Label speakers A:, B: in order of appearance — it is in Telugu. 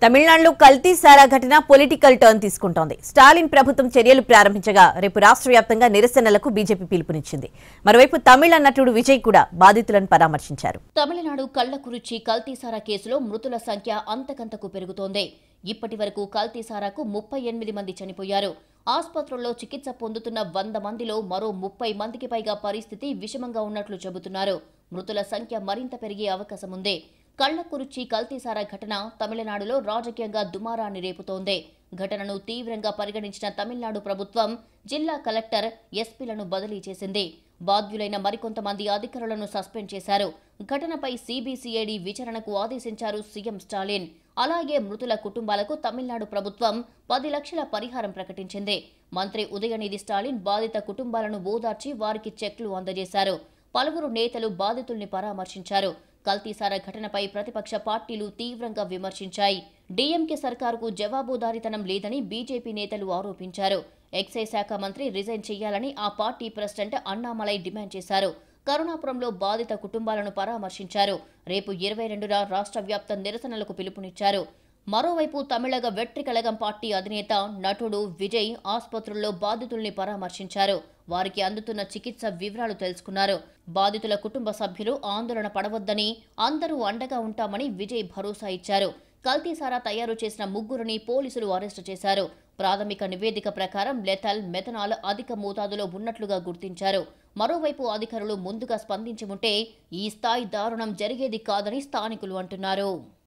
A: తమిళనాడులో కల్తీ సారా ఘటన పొలిటికల్ టర్న్ తీసుకుంటోంది స్టాలిన్ ప్రభుత్వం చర్యలు ప్రారంభించగా రేపు రాష్ట్ర వ్యాప్తంగా నిరసనలకు బీజేపీ పిలుపునిచ్చింది మరోవైపు తమిళ నటుడు విజయ్ కూడా బాధితులను పరామర్శించారు
B: తమిళనాడు కళ్లకురుచి కల్తీసారా కేసులో మృతుల సంఖ్య అంతకంతకు పెరుగుతోంది ఇప్పటి వరకు కల్తీసారాకు ముప్పై ఎనిమిది మంది చనిపోయారు ఆసుపత్రుల్లో చికిత్స పొందుతున్న వంద మందిలో మరో ముప్పై మందికి పైగా పరిస్థితి విషమంగా ఉన్నట్లు చెబుతున్నారు మృతుల సంఖ్య మరింత పెరిగే అవకాశం ఉంది కళ్లకురుచి కల్తీసారా ఘటన తమిళనాడులో రాజకీయంగా దుమారాన్ని రేపుతోంది ఘటనను తీవ్రంగా పరిగణించిన తమిళనాడు ప్రభుత్వం జిల్లా కలెక్టర్ ఎస్పీలను బదిలీ చేసింది బాధ్యులైన మరికొంతమంది అధికారులను సస్పెండ్ చేశారు ఘటనపై సీబీసీఐడి విచారణకు ఆదేశించారు సీఎం స్టాలిన్ అలాగే మృతుల కుటుంబాలకు తమిళనాడు ప్రభుత్వం పది లక్షల పరిహారం ప్రకటించింది మంత్రి ఉదయనిధి స్టాలిన్ బాధిత కుటుంబాలను ఓదార్చి వారికి చెక్లు అందజేశారు పలువురు నేతలు బాధితుల్ని పరామర్శించారు కల్తీసార ఘటనపై ప్రతిపక్ష పార్టీలు తీవ్రంగా విమర్శించాయి డీఎంకే సర్కారుకు జవాబుదారీతనం లేదని బీజేపీ నేతలు ఆరోపించారు ఎక్సైజ్ శాఖ మంత్రి రిజైన్ చేయాలని ఆ పార్టీ ప్రెసిడెంట్ అన్నామలై డిమాండ్ చేశారు కరుణాపురంలో బాధిత కుటుంబాలను పరామర్శించారు రేపు ఇరవై రెండున రాష్ట్ర వ్యాప్త నిరసనలకు పిలుపునిచ్చారు మరోవైపు తమిళగ వెట్రికళగం పార్టీ అధినేత నటుడు విజయ్ ఆసుపత్రుల్లో బాధితుల్ని పరామర్శించారు వారికి అందుతున్న చికిత్స వివరాలు తెలుసుకున్నారు బాధితుల కుటుంబ సభ్యులు ఆందోళన పడవద్దని అందరూ అండగా ఉంటామని విజయ్ భరోసా ఇచ్చారు కల్తీసారా తయారు చేసిన ముగ్గురిని పోలీసులు అరెస్టు చేశారు ప్రాథమిక నివేదిక ప్రకారం లెథల్ మెథనాల్ అధిక మోతాదులో ఉన్నట్లుగా గుర్తించారు మరోవైపు అధికారులు ముందుగా స్పందించి ఉంటే ఈ స్థాయి దారుణం జరిగేది కాదని స్థానికులు అంటున్నారు